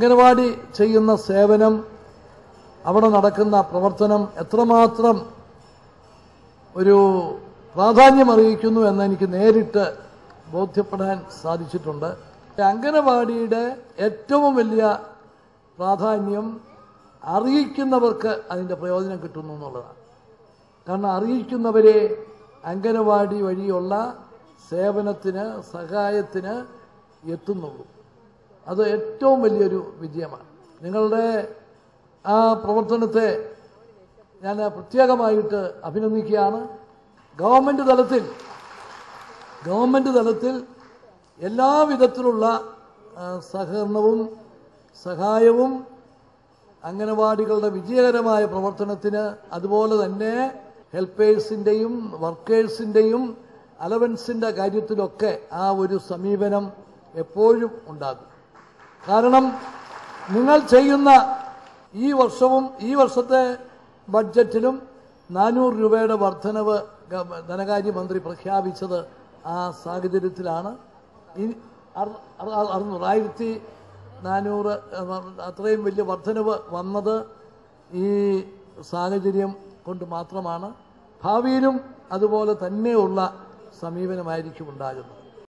അംഗനവാടി ചെയ്യുന്ന സേവനം അവിടെ നടക്കുന്ന പ്രവർത്തനം എത്രമാത്രം ഒരു പ്രാധാന്യം അറിയിക്കുന്നു എന്ന് എനിക്ക് നേരിട്ട് ബോധ്യപ്പെടാൻ സാധിച്ചിട്ടുണ്ട് അംഗനവാടിയുടെ ഏറ്റവും വലിയ പ്രാധാന്യം അറിയിക്കുന്നവർക്ക് അതിൻ്റെ പ്രയോജനം കിട്ടുന്നു എന്നുള്ളതാണ് കാരണം അറിയിക്കുന്നവരെ അംഗനവാടി വഴിയുള്ള സേവനത്തിന് സഹായത്തിന് എത്തുന്നുള്ളൂ അത് ഏറ്റവും വലിയൊരു വിജയമാണ് നിങ്ങളുടെ ആ പ്രവർത്തനത്തെ ഞാൻ പ്രത്യേകമായിട്ട് അഭിനന്ദിക്കുകയാണ് ഗവൺമെന്റ് തലത്തിൽ ഗവൺമെന്റ് തലത്തിൽ എല്ലാവിധത്തിലുള്ള ആ, സഹകരണവും സഹായവും അംഗനവാടികളുടെ വിജയകരമായ പ്രവർത്തനത്തിന് അതുപോലെ തന്നെ ഹെൽപ്പേഴ്സിൻ്റെയും വർക്കേഴ്സിൻ്റെയും അലവൻസിൻ്റെ കാര്യത്തിലൊക്കെ ആ ഒരു സമീപനം എപ്പോഴും ഉണ്ടാകും കാരണം നിങ്ങൾ ചെയ്യുന്ന ഈ വർഷവും ഈ വർഷത്തെ ബഡ്ജറ്റിലും നാനൂറ് രൂപയുടെ വർധനവ് ഗ- ധനകാര്യമന്ത്രി പ്രഖ്യാപിച്ചത് ആ സാഹചര്യത്തിലാണ് ഈ അറു- അറു- അറുന്നൂറ് ആയിരത്തി നാനൂറ് അത്രയും വലിയ വർധനവ് വന്നത് ഈ സാഹചര്യം കൊണ്ട് മാത്രമാണ് ഭാവിയിലും അതുപോലെ തന്നെയുള്ള സമീപനമായിരിക്കും ഉണ്ടാകുന്നത്